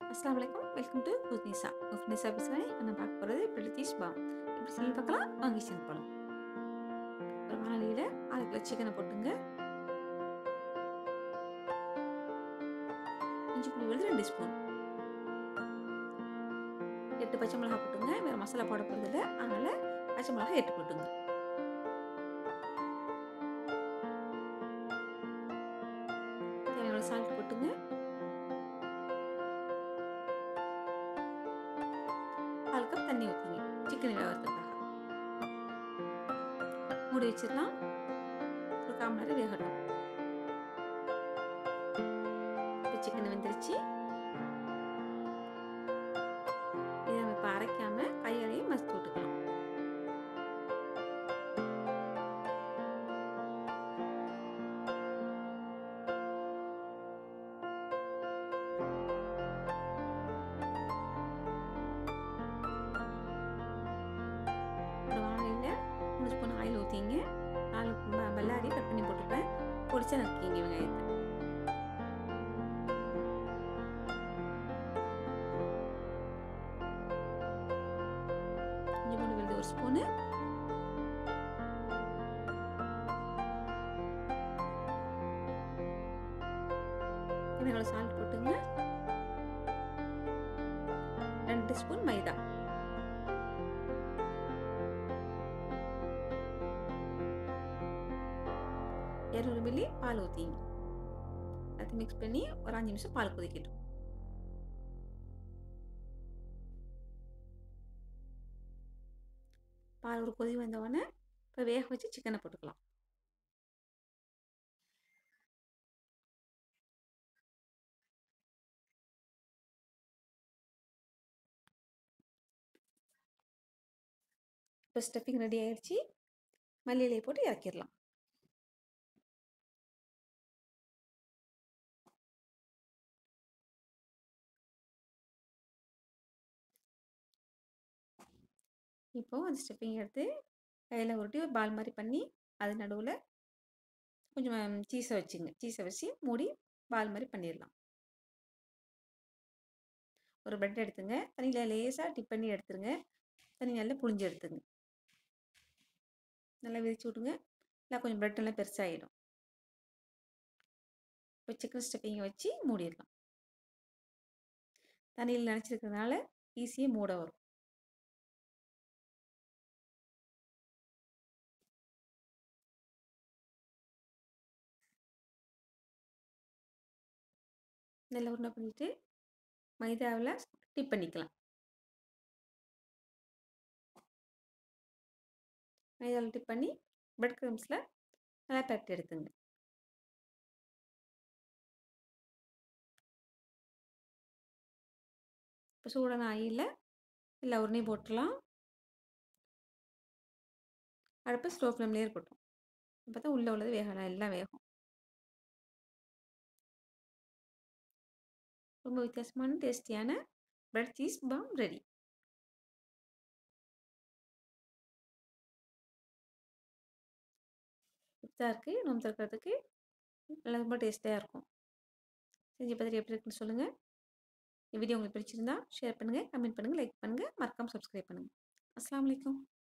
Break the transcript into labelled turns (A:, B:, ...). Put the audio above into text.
A: அஸ்லாம் வலைக்கம் welcome to குத்னிசா குத்னிசா பேசுகிறேன் இப்போ நான் பார்க்க போகிறது பிரிட்டிஷ் பாம் எப்படி சொல்லி பார்க்கலாம் வாங்கி சேர்ந்து போகலாம் ஒரு வானொலியில் அரை கிலோ சிக்கனை போட்டுங்க இஞ்சி புளி விழுது ரெண்டு ஸ்பூன் எட்டு பச்சை மிளகா போட்டுங்க வேறு மசாலா போட போகிறதில்ல அதனால் பச்சை மிளகா எட்டு போட்டுங்க தேவையான சால்ட் போட்டுங்க கால் கப் தண்ணி ஊற்றிங்க சிக்கன் வேகிறதுக்காக மூடி வச்சிடலாம் ஒரு கால் மணி நேரம் வேகட்டும் இப்போ சிக்கன் வெந்துருச்சு இதை நம்ம இப்போ அரைக்காம கையாலையும் மசித்து விட்டுக்கலாம் ஒரு வாழையில் மூணு ஸ்பூன் ஆயில் ஊற்றிங்க நாலு ப- பல்லாரி கட் பண்ணி போட்டுப்பேன் பொடிச்சா நறுக்கிங்க வெங்காயத்தை இஞ்சி பூண்டு விழுது ஒரு ஸ்பூனு இவங்களை சால்ட் போட்டுங்க ரெண்டு ஸ்பூன் மைதா இரநூறு மில்லி பால் ஊற்றிங்க அதை மிக்ஸ் பண்ணி ஒரு அஞ்சு நிமிஷம் பால் கொதிக்கட்டும் பால் ஒரு கொதி வந்த உடனே இப்போ வேக வச்சு சிக்கனை போட்டுக்கலாம் இப்போ ஸ்டஃபிங் ரெடி ஆயிடுச்சு மல்லியிலையை போட்டு இறக்கிடலாம் இப்போது அந்த ஸ்டெப்பிங் எடுத்து கையில் உருட்டி ஒரு பால் மாதிரி பண்ணி அது நடுவில் கொஞ்சம் சீஸை வச்சுங்க சீஸை வச்சு மூடி பால் மாதிரி பண்ணிடலாம் ஒரு பிரெட் எடுத்துங்க தண்ணியில் லேசாக டிப் பண்ணி எடுத்துருங்க தண்ணி நல்லா புழிஞ்சு எடுத்துங்க நல்லா விரிச்சு விட்டுங்க இல்லை கொஞ்சம் பிரெட் நல்லா பெருசாகிடும் இப்போ சிக்கன் ஸ்டெப்பிங்கை வச்சு மூடிடலாம் தண்ணியில் நினச்சிருக்கிறதுனால ஈஸியாக மூட வரும் நல்லா உருண்டை பண்ணிவிட்டு மைதாவில் டிப் பண்ணிக்கலாம் மைதாவில் டிப் பண்ணி பிரெட் க்ரம்ஸில் நல்லா பரட்டி எடுத்துங்க இப்போ சூடான ஆயில் இல்லை உடனே போட்டுடலாம் அடுப்பு ஸ்டோவ் ஃப்ளேம்லேயே இருக்கட்டும் அப்போ தான் உள்ளே உள்ளது வேகலாம் எல்லாம் வேகும் ரொம்ப வித்தியாசமான டேஸ்டியான பிரெட் சீஸ் பாம் ரெடி இதாக இருக்குது நோம்பு திறக்கிறதுக்கு நல்லா ரொம்ப டேஸ்ட்டாக இருக்கும் செஞ்சு பார்த்துட்டு எப்படி இருக்குன்னு சொல்லுங்கள் இந்த வீடியோ உங்களுக்கு பிடிச்சிருந்தா ஷேர் பண்ணுங்கள் கமெண்ட் பண்ணுங்கள் லைக் பண்ணுங்கள் மறக்காம சப்ஸ்கிரைப் பண்ணுங்கள் அஸ்ஸலாமு அலைக்கும்